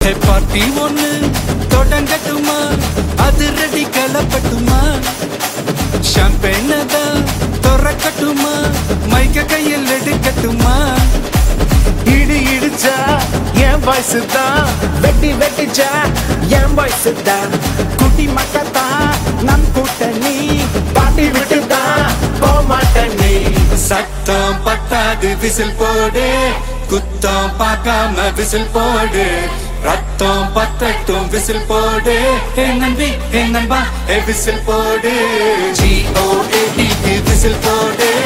ஹே party ஒண்ணு தொடங்கட்டுமா அது ready கலப்பட்டுமா ஷாம்பெயின தான் திறக்கட்டுமா மைக்க கையில் எடுக்கட்டுமா இடி இடிச்சா என் வாய்ஸ் தான் வெட்டி வெட்டிச்சா என் வாய்ஸ் தான் குட்டி மக்கள் தான் நம் கூட்டணி பாட்டி விட்டு தான் போக மாட்டேன் நீ சத்தம் பத்தாது விசில் போடு குத்தம் பார்க்காம விசில் போடு ரத்தம் பத்தட்டும் விசில் போடு ஹே நம்பி ஹே நண்பா ஹே விசில் போடு ஜி ஓ ஏ விசில் போடு